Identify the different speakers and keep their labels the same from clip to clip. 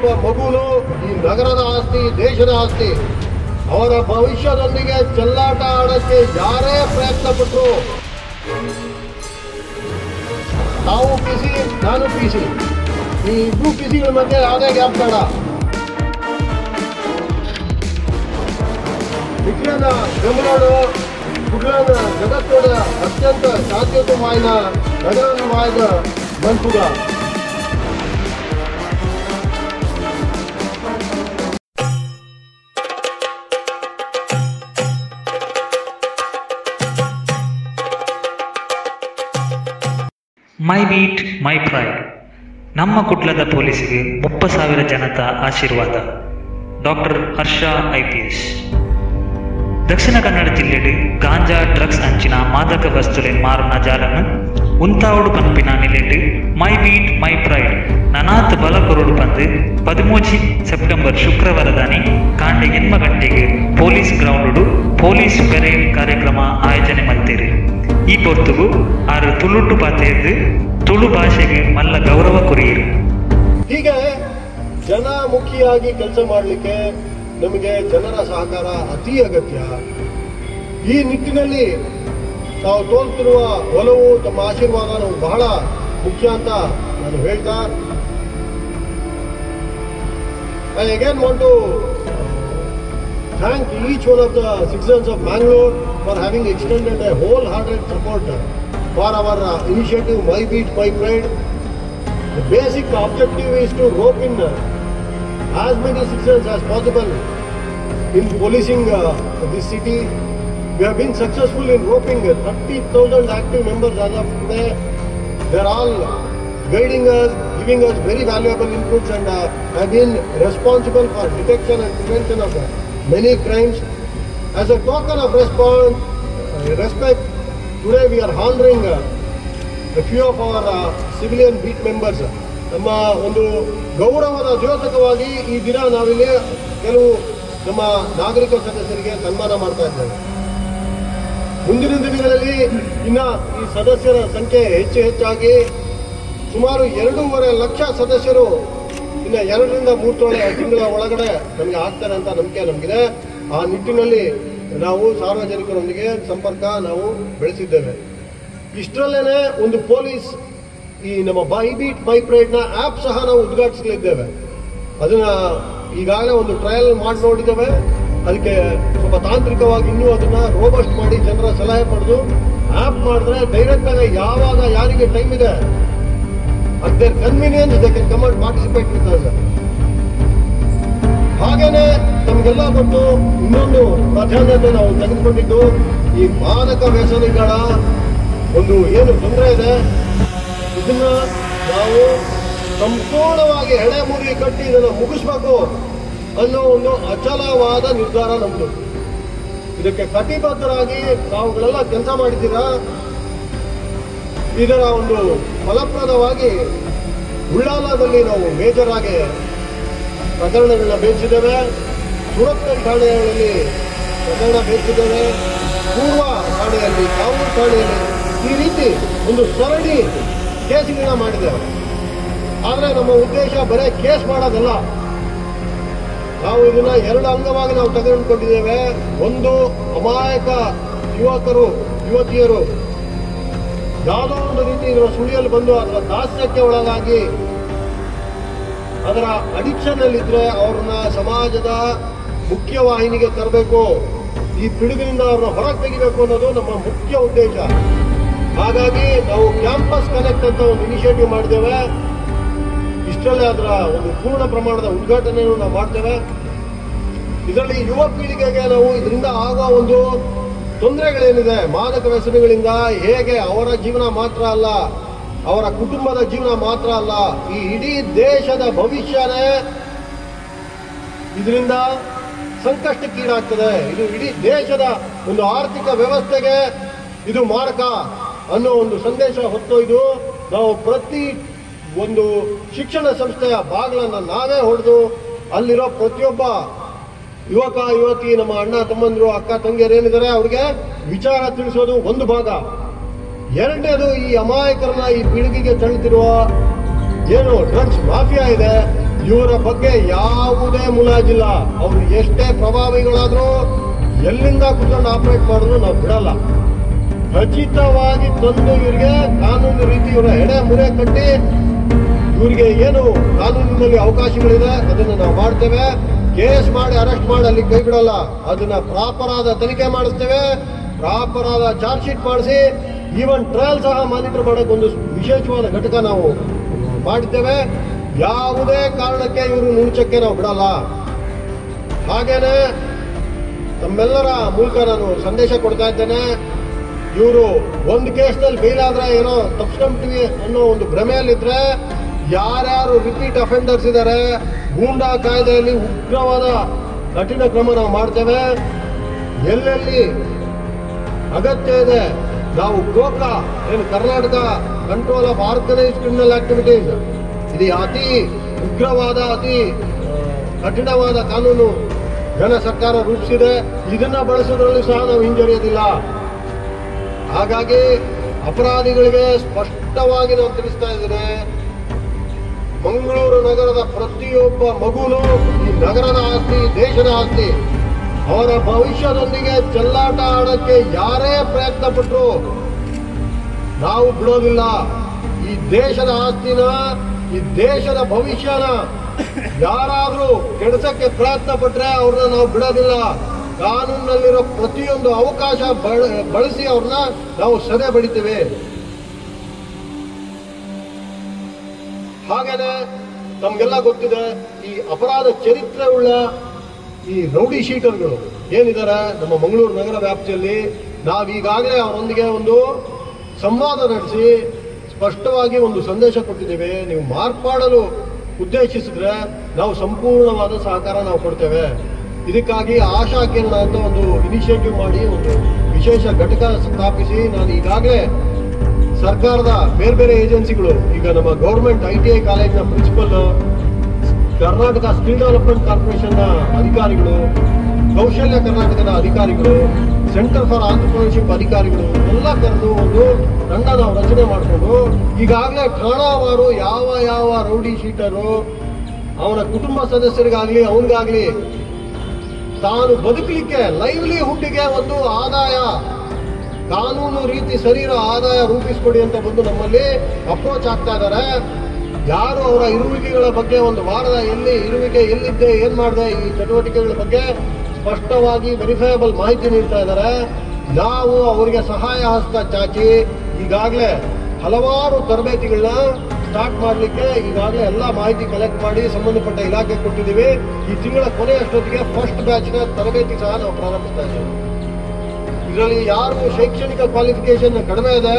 Speaker 1: ಪ್ರತಿಯೊಬ್ಬ ಮಗುನು ಈ ನಗರದ ಆಸ್ತಿ ದೇಶದ ಆಸ್ತಿ ಅವರ ಭವಿಷ್ಯದೊಂದಿಗೆ ಚೆಲ್ಲಾಟ ಆಡಕ್ಕೆ ಯಾರೇ ಪ್ರಯತ್ನ ಪಟ್ಟರು ತಾವು ಪಿ ಸಿ ನಾನು ಪಿ ಸಿ ಈ ಇಬ್ರು ಪಿ ಸಿಗಳ ಮಧ್ಯೆ ಯಾವುದೇ ಗ್ಯಾಪ್ ಬೇಡ ವಿಜ್ಞಾನ ಬೆಂಗಳೂರು ಕುಡ್ಲನ ಜಗತ್ತೋಡ ಅತ್ಯಂತ ಶಾಂತಿಯುತమైన ನಗರವಾದ ಮನ್ಪುಗ
Speaker 2: ಮೈ ಬೀಟ್ ಮೈ ಪ್ರೈಡ್ ನಮ್ಮ ಕುಟ್ಲದ ಪೊಲೀಸಿಗೆ ಮುಪ್ಪ ಸಾವಿರ ಜನತ ಆಶೀರ್ವಾದ doctor Harsha I P S Dakshina Kannada ಜಿಲ್ಲೆಡು ganja drugs ಅಂಚಿನ ಮಾದಕ ವಸ್ತುಲೆನ್ ಮಾರುನ ಜಾಲನ್ನು ಉಂತಾವುಡು ಪನ್ಪಿನ ನಿಲೆಟ್ ಮೈ ಬೀಟ್ ಮೈ ಪ್ರೈಡ್ ನನಾತ್ ಬಲ ಕೊರಡು ಪಂದು ಪದಿಮೂಜಿ ಸೆಪ್ಟೆಂಬರ್ ಶುಕ್ರವಾರದಾನಿ ಕಾಂಡೆ ಎನ್ಮ ಗಂಟೆಗೆ ಪೊಲೀಸ್ ಗ್ರೌಂಡು ಪೊಲೀಸ್ ಪೆರೇಡ್ ಕಾರ್ಯಕ್ರಮ ಆಯೋಜನೆ ಮಲ್ತೀರಿ ಈ ಪೊರ್ತುಗು ಆರು ತುಳುಟು ಪಾತೆಯದ್ದು ತುಳು ಭಾಷೆಗೆ ಮಲ್ಲ ಗೌರವ ಕೊರಿಯಿರು
Speaker 1: ಹೀಗೆ ಜನಮುಖಿಯಾಗಿ ಕೆಲಸ ಮಾಡಲಿಕ್ಕೆ ನಮಗೆ ಜನರ ಸಹಕಾರ ಅತಿ ಅಗತ್ಯ ಈ ನಿಟ್ಟಿನಲ್ಲಿ ತಾವು ತೋರ್ತಿರುವ ಒಲವು ತಮ್ಮ ಆಶೀರ್ವಾದ ನಮ್ಗೆ ಬಹಳ ಮುಖ್ಯ ಅಂತ ನಾನು ಹೇಳ್ತಾ I again want to thank each one of the citizens of Mangalore for having extended a wholehearted support for our uh, initiative My Beat, My Pride. The basic objective is to rope in uh, as many citizens as possible in policing uh, this city. We have been successful in roping uh, 30,000 active members as of today. They are all guiding us, giving us very valuable inputs and uh, have been responsible for detection and prevention of uh, many crimes. As a token of response, uh, respect, today we are honoring uh, a few of our uh, civilian beat members. ನಮ್ಮ ಒಂದು ಗೌರವದ ದ್ಯೋತಕವಾಗಿ ಈ ದಿನ ನಾವಿಲ್ಲಿ ಕೆಲವು ನಮ್ಮ ನಾಗರಿಕ ಸದಸ್ಯರಿಗೆ ಸನ್ಮಾನ ಮಾಡ್ತಾ ಇದ್ದೇವೆ ಮುಂದಿನ ದಿನಗಳಲ್ಲಿ ಇನ್ನ ಈ ಸದಸ್ಯರ ಸಂಖ್ಯೆ ಹೆಚ್ಚು ಹೆಚ್ಚಾಗಿ ಸುಮಾರು ಎರಡೂವರೆ ಲಕ್ಷ ಸದಸ್ಯರು ಇನ್ನು ಎರಡರಿಂದ ಮೂರು ತೊಳೆ ತಿಂಗಳ ಒಳಗಡೆ ನಮಗೆ ಆಗ್ತಾರೆ ಅಂತ ನಂಬಿಕೆ ನಮಗಿದೆ ಆ ನಿಟ್ಟಿನಲ್ಲಿ ನಾವು ಸಾರ್ವಜನಿಕರೊಂದಿಗೆ ಸಂಪರ್ಕ ನಾವು ಬೆಳೆಸಿದ್ದೇವೆ ಇಷ್ಟರಲ್ಲೇನೆ ಒಂದು ಪೊಲೀಸ್ ಈ ನಮ್ಮ ಬೈ ಬೀಟ್ ಬೈ ಪ್ರೈಡ್ನ ಆ್ಯಪ್ ಸಹ ನಾವು ಉದ್ಘಾಟಿಸಲಿದ್ದೇವೆ ಅದನ್ನ ಈಗಾಗಲೇ ಒಂದು ಟ್ರಯಲ್ ಮಾಡಿ ನೋಡಿದ್ದೇವೆ ಅದಕ್ಕೆ ಸ್ವಲ್ಪ ತಾಂತ್ರಿಕವಾಗಿ ಇನ್ನೂ ಅದನ್ನ ರೋಬಸ್ಟ್ ಮಾಡಿ ಜನರ ಸಲಹೆ ಪಡೆದು ಆ್ಯಪ್ ಮಾಡಿದ್ರೆ ಡೈರೆಕ್ಟ್ ಆಗಿ ಯಾವಾಗ ಯಾರಿಗೆ ಟೈಮ್ ಇದೆ at their convenience they can come and participate with us ಹಾಗೇನೆ ನಮಗೆಲ್ಲ ಗೊತ್ತು ಇನ್ನೊಂದು ಪ್ರಾಧಾನ್ಯತೆ ನಾವು ತೆಗೆದುಕೊಂಡಿದ್ದು ಈ ಮಾದಕ ವ್ಯಸನಿಗಳ ಒಂದು ಏನು ತೊಂದರೆ ಇದೆ ಇದನ್ನ ನಾವು ಸಂಪೂರ್ಣವಾಗಿ ಎಡೆ ಮುರಿ ಕಟ್ಟಿ ಇದನ್ನು ಮುಗಿಸ್ಬೇಕು ಅನ್ನೋ ಒಂದು ಅಚಲವಾದ ನಿರ್ಧಾರ ನಮ್ದು ಇದಕ್ಕೆ ಕಟಿಬದ್ಧರಾಗಿ ತಾವುಗಳೆಲ್ಲ ಕೆಲಸ ಮಾಡಿದ್ದೀರಾ ಇದರ ಒಂದು ಫಲಪ್ರದವಾಗಿ ಉಳ್ಳಾಲದಲ್ಲಿ ನಾವು ಮೇಜರ್ ಆಗಿ ಪ್ರಕರಣಗಳನ್ನ ಬೇಯಿಸಿದ್ದೇವೆ ಸುರತ್ಕಲ್ ಠಾಣೆಗಳಲ್ಲಿ ಪ್ರಕರಣ ಬೇಯಿಸಿದ್ದೇವೆ ಪೂರ್ವ ಠಾಣೆಯಲ್ಲಿ ಕಾವೂರು ಠಾಣೆಯಲ್ಲಿ ಈ ರೀತಿ ಒಂದು ಸರಣಿ ಕೇಸ್ಗಳನ್ನ ಮಾಡಿದ್ದೇವೆ ಆದರೆ ನಮ್ಮ ಉದ್ದೇಶ ಬರೀ ಕೇಸ್ ಮಾಡೋದಲ್ಲ ನಾವು ಇದನ್ನ ಎರಡು ಅಂಗವಾಗಿ ನಾವು ತೆಗೆದುಕೊಂಡಿದ್ದೇವೆ ಒಂದು ಅಮಾಯಕ ಯುವಕರು ಯುವತಿಯರು ಯಾವುದೋ ಒಂದು ರೀತಿ ಇದರ ಸುಳಿಯಲ್ಲಿ ಬಂದು ಅದರ ದಾಸ್ಯಕ್ಕೆ ಒಳಗಾಗಿ ಅದರ ಅಡಿಕ್ಷನ್ ಅಲ್ಲಿದ್ರೆ ಅವ್ರನ್ನ ಸಮಾಜದ ಮುಖ್ಯವಾಹಿನಿಗೆ ತರಬೇಕು ಈ ಪಿಡುಗಿನಿಂದ ಅವ್ರನ್ನ ಹೊರಗೆ ತೆಗಿಬೇಕು ಅನ್ನೋದು ನಮ್ಮ ಮುಖ್ಯ ಉದ್ದೇಶ ಹಾಗಾಗಿ ನಾವು ಕ್ಯಾಂಪಸ್ ಕನೆಕ್ಟ್ ಅಂತ ಒಂದು ಇನಿಷಿಯೇಟಿವ್ ಮಾಡಿದ್ದೇವೆ ಇಷ್ಟರಲ್ಲೇ ಅದರ ಒಂದು ಪೂರ್ಣ ಪ್ರಮಾಣದ ಉದ್ಘಾಟನೆಯನ್ನು ನಾವು ಮಾಡ್ತೇವೆ ಇದರಲ್ಲಿ ಯುವ ಪೀಳಿಗೆಗೆ ನಾವು ಇದರಿಂದ ಆಗುವ ಒಂದು ತೊಂದರೆಗಳೇನಿದೆ ಮಾದಕ ವ್ಯಸನಗಳಿಂದ ಹೇಗೆ ಅವರ ಜೀವನ ಮಾತ್ರ ಅಲ್ಲ ಅವರ ಕುಟುಂಬದ ಜೀವನ ಮಾತ್ರ ಅಲ್ಲ ಈ ಇಡೀ ದೇಶದ ಭವಿಷ್ಯನೇ ಇದರಿಂದ ಸಂಕಷ್ಟಕ್ಕೀಡಾಗ್ತದೆ ಇದು ಇಡೀ ದೇಶದ ಒಂದು ಆರ್ಥಿಕ ವ್ಯವಸ್ಥೆಗೆ ಇದು ಮಾರಕ ಅನ್ನೋ ಒಂದು ಸಂದೇಶ ಹೊತ್ತೊಯ್ದು ನಾವು ಪ್ರತಿ ಒಂದು ಶಿಕ್ಷಣ ಸಂಸ್ಥೆಯ ಬಾಗಿಲನ್ನು ನಾವೇ ಹೊಡೆದು ಅಲ್ಲಿರೋ ಪ್ರತಿಯೊಬ್ಬ ಯುವಕ ಯುವತಿ ನಮ್ಮ ಅಣ್ಣ ತಮ್ಮಂದ್ರು ಅಕ್ಕ ತಂಗಿಯರು ಏನಿದ್ದಾರೆ ಅವ್ರಿಗೆ ವಿಚಾರ ತಿಳಿಸೋದು ಒಂದು ಭಾಗ ಎರಡನೇದು ಈ ಅಮಾಯಕರನ್ನ ಈ ಪೀಳಿಗೆಗೆ ತಳ್ಳುತ್ತಿರುವ ಏನು ಡ್ರಗ್ಸ್ ಮಾಫಿಯಾ ಇದೆ ಇವರ ಬಗ್ಗೆ ಯಾವುದೇ ಮುಲಾಜಿಲ್ಲ ಅವರು ಎಷ್ಟೇ ಪ್ರಭಾವಿಗಳಾದ್ರೂ ಎಲ್ಲಿಂದ ಕುತ್ಕೊಂಡು ಆಪರೇಟ್ ಮಾಡಿದ್ರು ನಾವು ಬಿಡಲ್ಲ ಖಚಿತವಾಗಿ ತಂದು ಇವರಿಗೆ ಕಾನೂನು ರೀತಿ ಇವರ ಎಡೆ ಮುರೆ ಕಟ್ಟಿ ಇವರಿಗೆ ಏನು ಕಾನೂನಿನಲ್ಲಿ ಅವಕಾಶಗಳಿದೆ ಅದನ್ನು ನಾವು ಮಾಡ್ತೇವೆ ಕೇಸ್ ಮಾಡಿ ಅರೆಸ್ಟ್ ಮಾಡಿ ಅಲ್ಲಿ ಕೈ ಬಿಡಲ್ಲ ಅದನ್ನ ಪ್ರಾಪರ್ ಆದ ತನಿಖೆ ಮಾಡಿಸ್ತೇವೆ ಪ್ರಾಪರ್ ಆದ ಚಾರ್ಜ್ ಶೀಟ್ ಮಾಡಿಸಿ ಈವನ್ ಟ್ರಯಲ್ ಸಹ ಮಾನಿಟರ್ ಮಾಡಕ್ಕೆ ಒಂದು ವಿಶೇಷವಾದ ಘಟಕ ನಾವು ಮಾಡಿದ್ದೇವೆ ಯಾವುದೇ ಕಾರಣಕ್ಕೆ ಇವರು ನುಂಚಕ್ಕೆ ನಾವು ಬಿಡಲ್ಲ ಹಾಗೇನೆ ತಮ್ಮೆಲ್ಲರ ಮೂಲಕ ನಾನು ಸಂದೇಶ ಕೊಡ್ತಾ ಇದ್ದೇನೆ ಇವರು ಒಂದು ಕೇಸ್ನಲ್ಲಿ ಫೇಲ್ ಆದ್ರೆ ಏನೋ ತಪ್ಸ್ಕೊಂತೀವಿ ಅನ್ನೋ ಒಂದು ಭ್ರಮೆಯಲ್ಲಿದ್ರೆ ಯಾರ್ಯಾರು ರಿಪೀಟ್ ಅಫೆಂಡರ್ಸ್ ಇದ್ದಾರೆ ಗೂಂಡಾ ಕಾಯ್ದೆಯಲ್ಲಿ ಉಗ್ರವಾದ ಕಠಿಣ ಕ್ರಮ ನಾವು ಮಾಡ್ತೇವೆ ಎಲ್ಲೆಲ್ಲಿ ಅಗತ್ಯ ಇದೆ ನಾವು ಗೋಕಾ ಏನು Karnataka control of organise criminal activities ಇದು ಅತಿ ಉಗ್ರವಾದ ಅತಿ ಆ, ಕಠಿಣವಾದ ಕಾನೂನು ಜನ ಸರ್ಕಾರ ರೂಪಿಸಿದೆ ಇದನ್ನ ಬಳಸೋದ್ರಲ್ಲಿ ಸಹ ನಾವು ಹಿಂಜರಿಯೋದಿಲ್ಲ ಹಾಗಾಗಿ ಅಪರಾಧಿಗಳಿಗೆ ಸ್ಪಷ್ಟವಾಗಿ ನಾವು ತಿಳಿಸ್ತಾ ಇದ್ದೇನೆ ಮಂಗಳೂರು ನಗರದ ಪ್ರತಿಯೊಬ್ಬ ಮಗುನು ಈ ನಗರದ ಆಸ್ತಿ ದೇಶದ ಆಸ್ತಿ ಅವರ ಭವಿಷ್ಯದೊಂದಿಗೆ ಚೆಲ್ಲಾಟ ಆಡಕ್ಕೆ ಯಾರೇ ಪ್ರಯತ್ನ ಪಟ್ಟರು ನಾವು ಬಿಡೋದಿಲ್ಲ ಈ ದೇಶದ ಆಸ್ತಿನ ಈ ದೇಶದ ಭವಿಷ್ಯನ ಯಾರಾದ್ರೂ ಕೆಡಿಸಕ್ಕೆ ಪ್ರಯತ್ನ ಪಟ್ರೆ ಅವ್ರನ್ನ ನಾವು ಬಿಡೋದಿಲ್ಲ ಕಾನೂನಿನಲ್ಲಿರೋ ಪ್ರತಿಯೊಂದು ಅವಕಾಶ ಬಳ- ಬಳಸಿ ಅವ್ರನ್ನ ನಾವು ಸದೆ ಬಡಿತೇವೆ ಹಾಗೇನೆ ತಮ್ಗೆಲ್ಲ ಗೊತ್ತಿದೆ ಈ ಅಪರಾಧ ಚರಿತ್ರೆ ಉಳ್ಳ ಈ ರೌಡಿ ಶೀಟರ್ಗಳು ಏನಿದ್ದಾರೆ ನಮ್ಮ ಮಂಗಳೂರು ನಗರ ವ್ಯಾಪ್ತಿಯಲ್ಲಿ ನಾವೀಗಾಗಲೇ ಅವರೊಂದಿಗೆ ಒಂದು ಸಂವಾದ ನಡೆಸಿ ಸ್ಪಷ್ಟವಾಗಿ ಒಂದು ಸಂದೇಶ ಕೊಟ್ಟಿದ್ದೇವೆ ನೀವು ಮಾರ್ಪಾಡಲು ಉದ್ದೇಶಿಸಿದ್ರೆ ನಾವು ಸಂಪೂರ್ಣವಾದ ಸಹಕಾರ ನಾವು ಕೊಡ್ತೇವೆ ಇದಕ್ಕಾಗಿ ಆಶಾ ಕಿರಣ ಅಂತ ಒಂದು ಇನಿಷಿಯೇಟಿವ್ ಮಾಡಿ ಒಂದು ವಿಶೇಷ ಘಟಕ ಸ್ಥಾಪಿಸಿ ನಾನು ಈಗಾಗಲೇ ಸರ್ಕಾರದ ಬೇರೆ ಬೇರೆ ಏಜೆನ್ಸಿಗಳು ಈಗ ನಮ್ಮ ಗೌರ್ಮೆಂಟ್ ಐ ಟಿ ಐ ಕಾಲೇಜಿನ ಪ್ರಿನ್ಸಿಪಲ್ ಕರ್ನಾಟಕ ಸ್ಕಿಲ್ ಡೆವಲಪ್ಮೆಂಟ್ ಕಾರ್ಪೊರೇಷನ್ನ ಅಧಿಕಾರಿಗಳು ಕೌಶಲ್ಯ ಕರ್ನಾಟಕದ ಅಧಿಕಾರಿಗಳು ಸೆಂಟರ್ ಫಾರ್ ಆಂಟರ್ಪ್ರಿನರ್ಶಿಪ್ ಅಧಿಕಾರಿಗಳು ಎಲ್ಲ ಕರೆದು ಒಂದು ತಂಡ ನಾವು ರಚನೆ ಮಾಡಿಕೊಂಡು ಈಗಾಗಲೇ ಠಾಣಾವಾರು ಯಾವ ಯಾವ ರೌಡಿ ಶೀಟರು ಅವನ ಕುಟುಂಬ ಸದಸ್ಯರಿಗಾಗ್ಲಿ ಅವನಿಗಾಗ್ಲಿ ತಾನು ಬದುಕಲಿಕ್ಕೆ ಲೈವ್ಲಿಹುಡ್ಗೆ ಒಂದು ಆದಾಯ ಕಾನೂನು ರೀತಿ ಶರೀರ ಆದಾಯ ರೂಪಿಸ್ಕೊಡಿ ಅಂತ ಬಂದು ನಮ್ಮಲ್ಲಿ ಅಪ್ರೋಚ್ ಆಗ್ತಾ ಇದ್ದಾರೆ ಯಾರು ಅವರ ಇರುವಿಕೆಗಳ ಬಗ್ಗೆ ಒಂದು ವಾರದ ಎಲ್ಲಿ ಇರುವಿಕೆ ಎಲ್ಲಿದ್ದೆ ಏನ್ ಮಾಡಿದೆ ಈ ಚಟುವಟಿಕೆಗಳ ಬಗ್ಗೆ ಸ್ಪಷ್ಟವಾಗಿ ವೆರಿಫೈಯಬಲ್ ಮಾಹಿತಿ ನೀಡ್ತಾ ಇದ್ದಾರೆ ನಾವು ಅವರಿಗೆ ಸಹಾಯ ಹಸ್ತ ಚಾಚಿ ಈಗಾಗಲೇ ಹಲವಾರು ತರಬೇತಿಗಳನ್ನ ಸ್ಟಾರ್ಟ್ ಮಾಡಲಿಕ್ಕೆ ಈಗಾಗಲೇ ಎಲ್ಲ ಮಾಹಿತಿ ಕಲೆಕ್ಟ್ ಮಾಡಿ ಸಂಬಂಧಪಟ್ಟ ಇಲಾಖೆ ಕೊಟ್ಟಿದ್ದೀವಿ ಈ ತಿಂಗಳ ಕೊನೆಯಷ್ಟೊತ್ತಿಗೆ ಫಸ್ಟ್ ಬ್ಯಾಚ್ನ ತರಬೇತಿ ಸಹ ನಾವು ಪ್ರಾರಂಭಿಸ್ತಾ ಇದ್ದೀವಿ ಇದರಲ್ಲಿ ಯಾರು ಶೈಕ್ಷಣಿಕ ಕ್ವಾಲಿಫಿಕೇಶನ್ ಕಡಿಮೆ ಇದೆ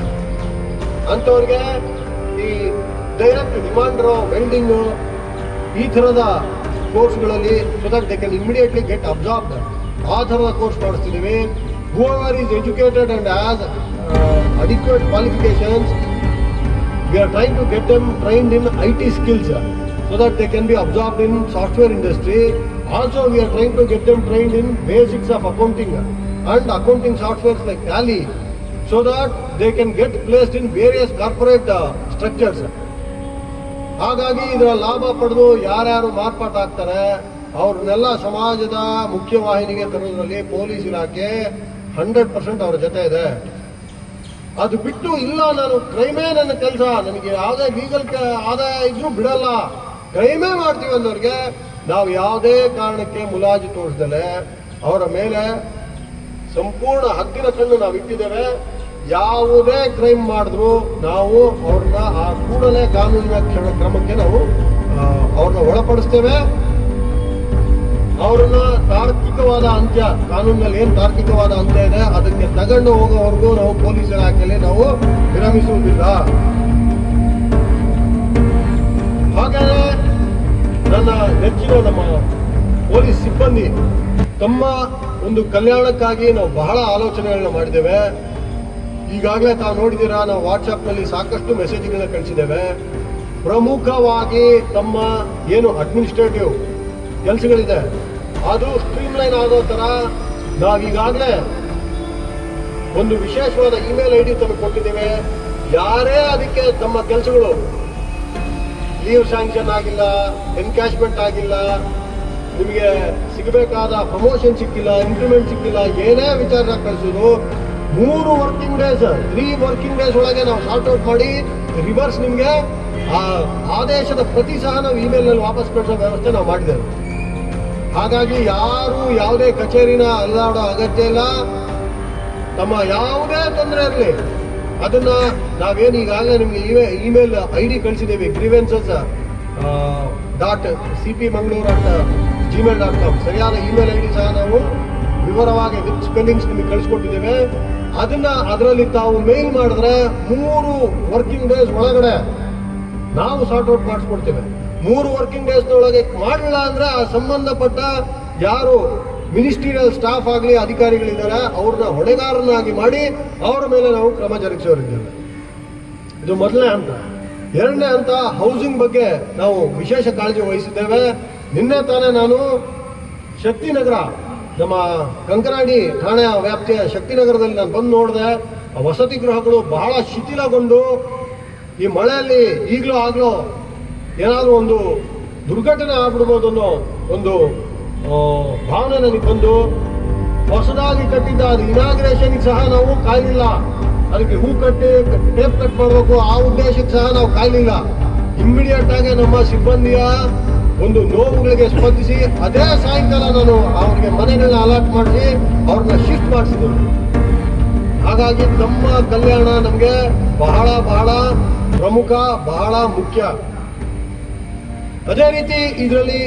Speaker 1: ಅಂಥವ್ರಿಗೆ ಈ ಡೈರೆಕ್ಟ್ ಡಿಮಾಂಡ್ರು ವೆಲ್ಡಿಂಗ್ ಈ ಥರದ ಕೋರ್ಸ್ಗಳಲ್ಲಿ so that they can immediately get absorbed ಆ ಥರದ ಕೋರ್ಸ್ ಮಾಡಿಸ್ತಿದ್ದೀವಿ whoever is educated and has adequate qualifications we are trying to get them trained in IT skills uh, so that they can be absorbed in software industry. Also, we are trying to get them trained in basics of accounting uh, and accounting softwares like Tally so that they can get placed in various corporate uh, structures. ಹಾಗಾಗಿ ಇದರ ಲಾಭ ಪಡೆದು ಯಾರ್ಯಾರು ಮಾರ್ಪಾಟಾಗ್ತಾರೆ ಅವ್ರನ್ನೆಲ್ಲ ಸಮಾಜದ ಮುಖ್ಯವಾಹಿನಿಗೆ ತರೋದ್ರಲ್ಲಿ police ಇಲಾಖೆ ಹಂಡ್ರೆಡ್ ಪರ್ಸೆಂಟ್ ಅವ್ರ ಜೊತೆ ಇದೆ ಅದು ಬಿಟ್ಟು ಇಲ್ಲ ನಾನು ಕ್ರೈಮೇ ನನ್ನ ಕೆಲಸ ನನಗೆ ಯಾವುದೇ ಲೀಗಲ್ ಆದಾಯ ಇದ್ರೂ ಬಿಡಲ್ಲ ಕ್ರೈಮೇ ಮಾಡ್ತೀವಿ ಅನ್ನೋರಿಗೆ ನಾವು ಯಾವುದೇ ಕಾರಣಕ್ಕೆ ಮುಲಾಜು ತೋರಿಸ್ದಲೆ ಅವರ ಮೇಲೆ ಸಂಪೂರ್ಣ ಹದ್ದಿನ ಕಣ್ಣು ನಾವು ಇಟ್ಟಿದ್ದೇವೆ ಯಾವುದೇ ಕ್ರೈಮ್ ಮಾಡಿದ್ರು ನಾವು ಅವ್ರನ್ನ ಆ ಕೂಡಲೇ ಕಾನೂನಿನ ಕ್ಷಣ ಕ್ರಮಕ್ಕೆ ನಾವು ಆ, ಅವ್ರನ್ನ ಒಳಪಡಿಸ್ತೇವೆ ಅವ್ರನ್ನ ತಾರ್ಕಿಕವಾದ ಅಂತ್ಯ ಕಾನೂನಿನಲ್ಲಿ ಏನ್ ತಾರ್ಕಿಕವಾದ ಅಂತ್ಯ ಇದೆ ಅದಕ್ಕೆ ತಗೊಂಡು ಹೋಗೋವರೆಗೂ ನಾವು ಪೊಲೀಸ್ ಇಲಾಖೆಯಲ್ಲಿ ನಾವು ವಿರಮಿಸುವುದಿಲ್ಲ ಹಾಗಾದ್ರೆ ನನ್ನ ನೆಚ್ಚಿನ ನಮ್ಮ ಪೊಲೀಸ್ ಸಿಬ್ಬಂದಿ ತಮ್ಮ ಒಂದು ಕಲ್ಯಾಣಕ್ಕಾಗಿ ನಾವು ಬಹಳ ಆಲೋಚನೆಗಳನ್ನ ಮಾಡಿದ್ದೇವೆ ಈಗಾಗಲೇ ತಾವು ನೋಡಿದ್ದೀರಾ ನಾವು ವಾಟ್ಸಪ್ನಲ್ಲಿ ಸಾಕಷ್ಟು ಮೆಸೇಜ್ಗಳನ್ನ ಕಳಿಸಿದ್ದೇವೆ ಪ್ರಮುಖವಾಗಿ ತಮ್ಮ ಏನು ಅಡ್ಮಿನಿಸ್ಟ್ರೇಟಿವ್ ಕೆಲಸಗಳಿದೆ ಅದು ಸ್ಟ್ರೀಮ್ಲೈನ್ ಆಗೋ ಥರ ನಾವೀಗಾಗಲೇ ಒಂದು ವಿಶೇಷವಾದ ಇಮೇಲ್ ಐ ಡಿ ತಮಗೆ ಕೊಟ್ಟಿದ್ದೇವೆ ಯಾರೇ ಅದಕ್ಕೆ ತಮ್ಮ ಕೆಲಸಗಳು ಲೀವ್ ಸ್ಯಾಂಕ್ಷನ್ ಆಗಿಲ್ಲ ಎನ್ಕ್ಯಾಶ್ಮೆಂಟ್ ಆಗಿಲ್ಲ ನಿಮಗೆ ಸಿಗಬೇಕಾದ ಪ್ರಮೋಷನ್ ಸಿಕ್ಕಿಲ್ಲ ಇಂಕ್ರಿಮೆಂಟ್ ಸಿಕ್ಕಿಲ್ಲ ಏನೇ ವಿಚಾರ ಕಳಿಸಿದ್ರು ಮೂರು working days three working days ಒಳಗೆ ನಾವು ಸಾರ್ಟ್ ಔಟ್ ಮಾಡಿ ರಿವರ್ಸ್ ನಿಮಗೆ ಆ ಆದೇಶದ ಪ್ರತಿ ಸಹ ನಾವು ಇಮೇಲ್ ನಲ್ಲಿ ವಾಪಸ್ ಕಳಿಸೋ ವ್ಯವಸ್ಥೆ ನಾವು ಮಾಡಿದ್ದೇವೆ ಹಾಗಾಗಿ ಯಾರು ಯಾವುದೇ ಕಚೇರಿನ ಅಲ್ಲಾಡೋ ಅಗತ್ಯ ಇಲ್ಲ ತಮ್ಮ ಯಾವುದೇ ತೊಂದರೆ ಇರಲಿ ಅದನ್ನ ನಾವೇನು ಈಗಾಗಲೇ ನಿಮಗೆ ಇಮೇಲ್ ಐ ಡಿ ಕಳಿಸಿದ್ದೇವೆ grievances dot C P Mangaluru at Gmail dot com ಸರಿಯಾದ ಇಮೇಲ್ ಐ ಡಿ ಸಹ ನಾವು ವಿವರವಾಗಿ ವಿತ್ ಸ್ಪೆಲ್ಲಿಂಗ್ಸ್ ನಿಮಗೆ ಕಳಿಸ್ಕೊಟ್ಟಿದ್ದೇವೆ ಅದನ್ನ ಅದರಲ್ಲಿ ತಾವು ಮೇಲ್ ಮಾಡಿದ್ರೆ ಮೂರು ವರ್ಕಿಂಗ್ ಡೇಸ್ ಒಳಗಡೆ ನಾವು ಸಾರ್ಟ್ ಔಟ್ ಮಾಡಿಸ್ಕೊಡ್ತೇವೆ ಮೂರು ವರ್ಕಿಂಗ್ ಡೇಸ್ ಒಳಗೆ ಮಾಡಲಿಲ್ಲ ಅಂದ್ರೆ ಆ ಸಂಬಂಧಪಟ್ಟ ಯಾರು ಮಿನಿಸ್ಟ್ರಿಯಲ್ ಸ್ಟಾಫ್ ಆಗಲಿ ಅಧಿಕಾರಿಗಳಿದ್ದಾರೆ ಅವ್ರನ್ನ ಹೊಣೆಗಾರನಾಗಿ ಮಾಡಿ ಅವರ ಮೇಲೆ ನಾವು ಕ್ರಮ ಜರುಗಿಸೋರಿದ್ದೇವೆ ಇದು ಮೊದಲನೇ ಹಂತ ಎರಡನೇ ಹಂತ ಹೌಸಿಂಗ್ ಬಗ್ಗೆ ನಾವು ವಿಶೇಷ ಕಾಳಜಿ ವಹಿಸಿದ್ದೇವೆ ನಿನ್ನೆ ತಾನೇ ನಾನು ಶಕ್ತಿನಗರ ನಮ್ಮ ಕಂಕನಾಡಿ ಠಾಣೆಯ ವ್ಯಾಪ್ತಿಯ ಶಕ್ತಿನಗರದಲ್ಲಿ ನಾನು ಬಂದು ನೋಡಿದೆ ಆ ವಸತಿ ಗೃಹಗಳು ಬಹಳ ಶಿಥಿಲಗೊಂಡು ಈ ಮಳೆಯಲ್ಲಿ ಈಗಲೂ ಆಗ್ಲೋ ಏನಾದರೂ ಒಂದು ದುರ್ಘಟನೆ ಆಗ್ಬಿಡ್ಬೋದು ಅನ್ನೋ ಒಂದು ಆ, ಭಾವನೆ ನನಗೆ ಬಂದು ಹೊಸದಾಗಿ ಕಟ್ಟಿದ್ದ ಅದು ಇನಾಗ್ರೇಷನ್ ಸಹ ನಾವು ಕಾಯಲಿಲ್ಲ ಅದಕ್ಕೆ ಹೂ ಕಟ್ಟಿ ಟೇಪ್ ಕಟ್ ಮಾಡಬೇಕು ಆ ಉದ್ದೇಶಕ್ಕೆ ಸಹ ನಾವು ಕಾಯಲಿಲ್ಲ ಇಮ್ಮಿಡಿಯೇಟ್ ಆಗಿ ನಮ್ಮ ಸಿಬ್ಬಂದಿಯ ಒಂದು ನೋವುಗಳಿಗೆ ಸ್ಪಂದಿಸಿ ಅದೇ ಸಾಯಂಕಾಲ ನಾನು ಅವ್ರಿಗೆ ಮನೆಗಳನ್ನ ಅಲಾಟ್ ಮಾಡಿಸಿ ಅವ್ರನ್ನ ಶಿಫ್ಟ್ ಮಾಡಿಸಿದ್ದೀನಿ ಹಾಗಾಗಿ ನಮ್ಮ ಕಲ್ಯಾಣ ನಮಗೆ ಬಹಳ ಬಹಳ ಪ್ರಮುಖ ಬಹಳ ಮುಖ್ಯ ಅದೇ ರೀತಿ ಇದರಲ್ಲಿ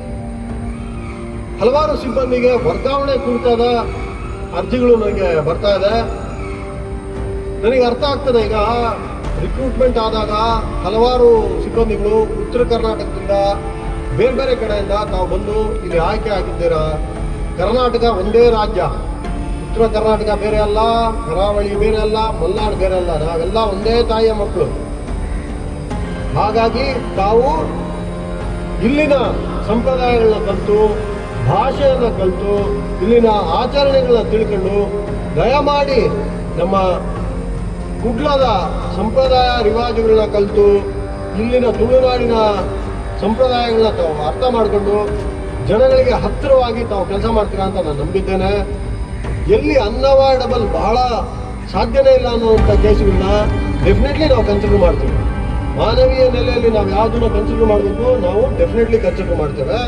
Speaker 1: ಹಲವಾರು ಸಿಬ್ಬಂದಿಗೆ ವರ್ಗಾವಣೆ ಕುರಿತಾದ ಅರ್ಜಿಗಳು ನನಗೆ ಬರ್ತಾ ಇದೆ ನನಗೆ ಅರ್ಥ ಆಗ್ತದೆ ಈಗ ರಿಕ್ರೂಟ್ಮೆಂಟ್ ಆದಾಗ ಹಲವಾರು ಸಿಬ್ಬಂದಿಗಳು ಉತ್ತರ ಕರ್ನಾಟಕದಿಂದ ಬೇರೆ ಬೇರೆ ಕಡೆಯಿಂದ ತಾವು ಬಂದು ಇಲ್ಲಿ ಆಯ್ಕೆ ಆಗಿದ್ದೀರಾ ಕರ್ನಾಟಕ ಒಂದೇ ರಾಜ್ಯ ಉತ್ತರ ಕರ್ನಾಟಕ ಬೇರೆ ಅಲ್ಲ ಕರಾವಳಿ ಬೇರೆ ಅಲ್ಲ ಮಲ್ನಾಡು ಬೇರೆ ಅಲ್ಲ ನಾವೆಲ್ಲ ಒಂದೇ ತಾಯಿಯ ಮಕ್ಕಳು ಹಾಗಾಗಿ ತಾವು ಇಲ್ಲಿನ ಸಂಪ್ರದಾಯಗಳನ್ನ ಕಲಿತು ಭಾಷೆಯನ್ನ ಕಲಿತು ಇಲ್ಲಿನ ಆಚರಣೆಗಳನ್ನ ತಿಳ್ಕೊಂಡು ದಯಮಾಡಿ ನಮ್ಮ ಕುಡ್ಲದ ಸಂಪ್ರದಾಯ ರಿವಾಜುಗಳನ್ನ ಕಲಿತು ಇಲ್ಲಿನ ತುಳುನಾಡಿನ ಸಂಪ್ರದಾಯಗಳನ್ನ ತಾವು ಅರ್ಥ ಮಾಡಿಕೊಂಡು ಜನಗಳಿಗೆ ಹತ್ತಿರವಾಗಿ ತಾವು ಕೆಲಸ ಮಾಡ್ತೀರಾ ಅಂತ ನಾನು ನಂಬಿದ್ದೇನೆ ಎಲ್ಲಿ ಅನ್ಅವಾಯ್ಡಬಲ್ ಬಹಳ ಸಾಧ್ಯನೇ ಇಲ್ಲ ಅನ್ನುವಂಥ ಕೇಸುಗಳನ್ನ ಡೆಫಿನೆಟ್ಲಿ ನಾವು ಕನ್ಸಿಡರ್ ಮಾಡ್ತೀವಿ ಮಾನವೀಯ ನೆಲೆಯಲ್ಲಿ ನಾವು ಯಾವುದನ್ನ ಕನ್ಸಿಡರ್ ಮಾಡಬೇಕು ನಾವು ಡೆಫಿನೆಟ್ಲಿ ಕನ್ಸಿಡರ್ ಮಾಡ್ತೇವೆ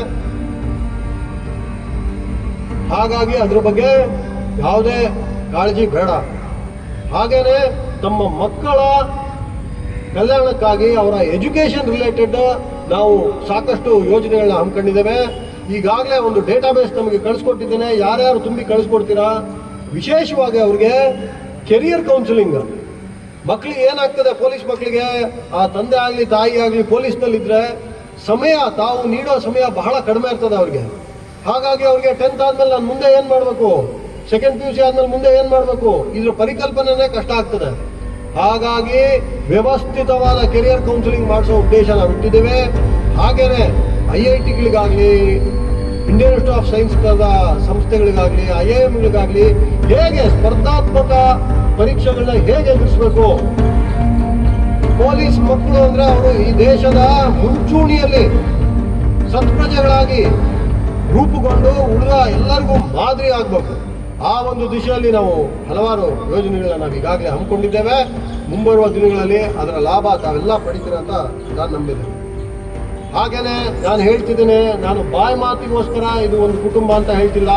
Speaker 1: ಹಾಗಾಗಿ ಅದ್ರ ಬಗ್ಗೆ ಯಾವುದೇ ಕಾಳಜಿ ಬೇಡ ಹಾಗೇನೆ ತಮ್ಮ ಮಕ್ಕಳ ಕಲ್ಯಾಣಕ್ಕಾಗಿ ಅವರ ಎಜುಕೇಶನ್ ರಿಲೇಟೆಡ್ ನಾವು ಸಾಕಷ್ಟು ಯೋಜನೆಗಳನ್ನ ಹಮ್ಮಿಕೊಂಡಿದ್ದೇವೆ ಈಗಾಗಲೇ ಒಂದು ಡೇಟಾಬೇಸ್ ನಮಗೆ ಕಳಿಸ್ಕೊಟ್ಟಿದ್ದೇನೆ ಯಾರ್ಯಾರು ತುಂಬಿ ಕಳಿಸ್ಕೊಡ್ತೀರಾ ವಿಶೇಷವಾಗಿ ಅವ್ರಿಗೆ ಕೆರಿಯರ್ ಕೌನ್ಸಿಲಿಂಗ್ ಮಕ್ಕಳಿಗೆ ಏನಾಗ್ತದೆ ಪೊಲೀಸ್ ಮಕ್ಕಳಿಗೆ ಆ ತಂದೆ ಆಗಲಿ ತಾಯಿ ಆಗಲಿ ಪೊಲೀಸ್ನಲ್ಲಿದ್ರೆ ಸಮಯ ತಾವು ನೀಡೋ ಸಮಯ ಬಹಳ ಕಡಿಮೆ ಇರ್ತದೆ ಅವ್ರಿಗೆ ಹಾಗಾಗಿ ಅವ್ರಿಗೆ ಟೆಂತ್ ಆದ್ಮೇಲೆ ನಾನು ಮುಂದೆ ಏನ್ ಮಾಡಬೇಕು ಸೆಕೆಂಡ್ ಪಿ ಯು ಸಿ ಆದ್ಮೇಲೆ ಮುಂದೆ ಏನ್ ಮಾಡಬೇಕು ಇದ್ರ ಪರಿಕಲ್ಪನೆನೇ ಕಷ್ಟ ಆಗ್ತದೆ ಹಾಗಾಗಿ ವ್ಯವಸ್ಥಿತವಾದ ಕೆರಿಯರ್ ಕೌನ್ಸಿಲಿಂಗ್ ಮಾಡಿಸೋ ಉದ್ದೇಶ ನಾವು ಇಟ್ಟಿದ್ದೇವೆ ಹಾಗೇನೆ ಐ ಐ ಟಿಗಳಿಗಾಗಲಿ ಇಂಡಿಯನ್ ಇನ್ಸ್ಟಿಟ್ಯೂಟ್ ಆಫ್ ಸೈನ್ಸ್ ಸಂಸ್ಥೆಗಳಿಗಾಗಲಿ ಐ ಐ ಎಂಗಳಿಗಾಗಲಿ ಹೇಗೆ ಸ್ಪರ್ಧಾತ್ಮಕ ಪರೀಕ್ಷೆಗಳನ್ನ ಹೇಗೆ ಎದುರಿಸಬೇಕು ಪೊಲೀಸ್ ಮಕ್ಕಳು ಅಂದ್ರೆ ಅವರು ಈ ದೇಶದ ಮುಂಚೂಣಿಯಲ್ಲಿ ಸತ್ಪ್ರಜೆಗಳಾಗಿ ರೂಪುಗೊಂಡು ಉಳಿದ ಎಲ್ಲರಿಗೂ ಮಾದರಿ ಆಗಬೇಕು ಆ ಒಂದು ದಿಶೆಯಲ್ಲಿ ನಾವು ಹಲವಾರು ಯೋಜನೆಗಳನ್ನ ನಾವು ಈಗಾಗಲೇ ಹಮ್ಮಿಕೊಂಡಿದ್ದೇವೆ ಮುಂಬರುವ ದಿನಗಳಲ್ಲಿ ಅದರ ಲಾಭ ತಾವೆಲ್ಲ ಪಡಿತೀರ ಅಂತ ನಾನು ನಂಬಿದ್ದೇನೆ ಹಾಗೇನೆ ನಾನು ಹೇಳ್ತಿದ್ದೇನೆ ನಾನು ಬಾಯಿ ಮಾತಿಗೋಸ್ಕರ ಇದು ಒಂದು ಕುಟುಂಬ ಅಂತ ಹೇಳ್ತಿಲ್ಲ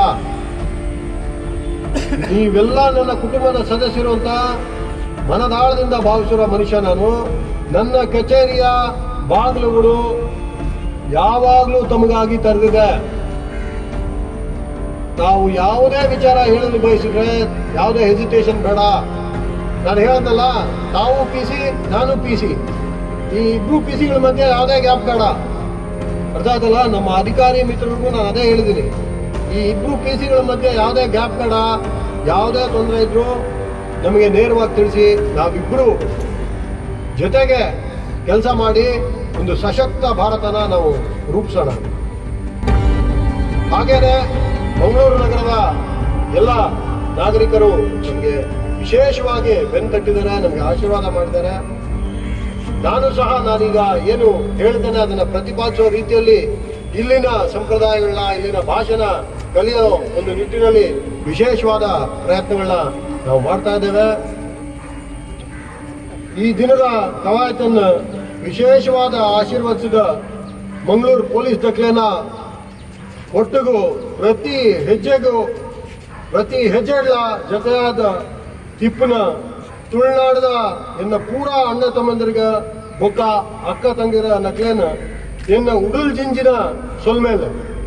Speaker 1: ನೀವೆಲ್ಲ ನನ್ನ ಕುಟುಂಬದ ಸದಸ್ಯರು ಅಂತ ಮನದಾಳದಿಂದ ಭಾವಿಸಿರೋ ಮನುಷ್ಯ ನಾನು ನನ್ನ ಕಚೇರಿಯ ಬಾಗಿಲುಗಳು ಯಾವಾಗಲೂ ತಮಗಾಗಿ ತೆರೆದಿದೆ ತಾವು ಯಾವುದೇ ವಿಚಾರ ಹೇಳಲು ಬಯಸಿದ್ರೆ ಯಾವುದೇ ಹೆಸಿಟೇಷನ್ ಬೇಡ ನಾನು ಹೇಳೋದಲ್ಲ ತಾವು ಪಿ ಸಿ ನಾನು ಪಿ ಸಿ ಈ ಇಬ್ರು ಪಿ ಸಿಗಳ ಮಧ್ಯೆ ಯಾವುದೇ ಗ್ಯಾಪ್ ಬೇಡ ಅರ್ಥ ಆಯ್ತಲ್ಲ ನಮ್ಮ ಅಧಿಕಾರಿ ಮಿತ್ರರಿಗೂ ನಾನು ಅದೇ ಹೇಳಿದ್ದೀನಿ ಈ ಇಬ್ರು ಪಿ ಸಿಗಳ ಮಧ್ಯೆ ಯಾವುದೇ ಗ್ಯಾಪ್ ಬೇಡ ಯಾವುದೇ ತೊಂದರೆ ಇದ್ರು ನಮಗೆ ನೇರವಾಗಿ ತಿಳಿಸಿ ನಾವಿಬ್ಬರು ಜೊತೆಗೆ ಕೆಲಸ ಮಾಡಿ ಒಂದು ಸಶಕ್ತ ಭಾರತನ ನಾವು ರೂಪಿಸೋಣ ಹಾಗೇನೆ ಮಂಗಳೂರು ನಗರದ ಎಲ್ಲ ನಾಗರಿಕರು ನಮಗೆ ವಿಶೇಷವಾಗಿ ಬೆನ್ ತಟ್ಟಿದ್ದಾರೆ ನಮಗೆ ಆಶೀರ್ವಾದ ಮಾಡಿದ್ದಾರೆ ನಾನು ಸಹ ನಾನೀಗ ಏನು ಹೇಳ್ತೇನೆ ಅದನ್ನ ಪ್ರತಿಪಾದಿಸುವ ರೀತಿಯಲ್ಲಿ ಇಲ್ಲಿನ ಸಂಪ್ರದಾಯಗಳನ್ನ ಇಲ್ಲಿನ ಭಾಷಣ ಕಲಿಯೋ ಒಂದು ನಿಟ್ಟಿನಲ್ಲಿ ವಿಶೇಷವಾದ ಪ್ರಯತ್ನಗಳನ್ನ ನಾವು ಮಾಡ್ತಾ ಇದ್ದೇವೆ ಈ ದಿನದ ಕವಾಯತನ್ನು ವಿಶೇಷವಾದ ಆಶೀರ್ವದಿಸಿದ ಮಂಗಳೂರು ಪೊಲೀಸ್ ದಕ್ಲೆನ ಒಟ್ಟಿಗೂ ಪ್ರತಿ ಹೆಜ್ಜೆಗೂ ಪ್ರತಿ ಹೆಜ್ಜೆಗಳ ಜೊತೆಯಾದ ತಿಪ್ಪನ ತುಳುನಾಡದ ಎನ್ನ ಪೂರ ಅಣ್ಣ ತಮ್ಮಂದಿರಿಗೆ ಬೊಕ್ಕ ಅಕ್ಕ ತಂಗಿರ ನಕ್ಲೇನ ಎನ್ನ ಉಡುಲ್ ಜಿಂಜಿನ ಸೊಲ್ಮೇಲೆ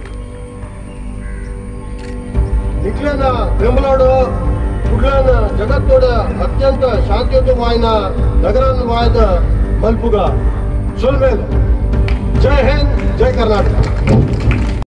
Speaker 1: ನಿಕ್ಲೇನ ಬೆಂಬಲಾಡು ಕುಡ್ಲನ ಜಗತ್ತೋಡ ಅತ್ಯಂತ ಶಾಂತಿಯುತವಾಯಿನ ನಗರವಾದ ಮಲ್ಪುಗ ಸೊಲ್ಮೇಲೆ ಜೈ ಹಿಂದ್ ಜೈ ಕರ್ನಾಟಕ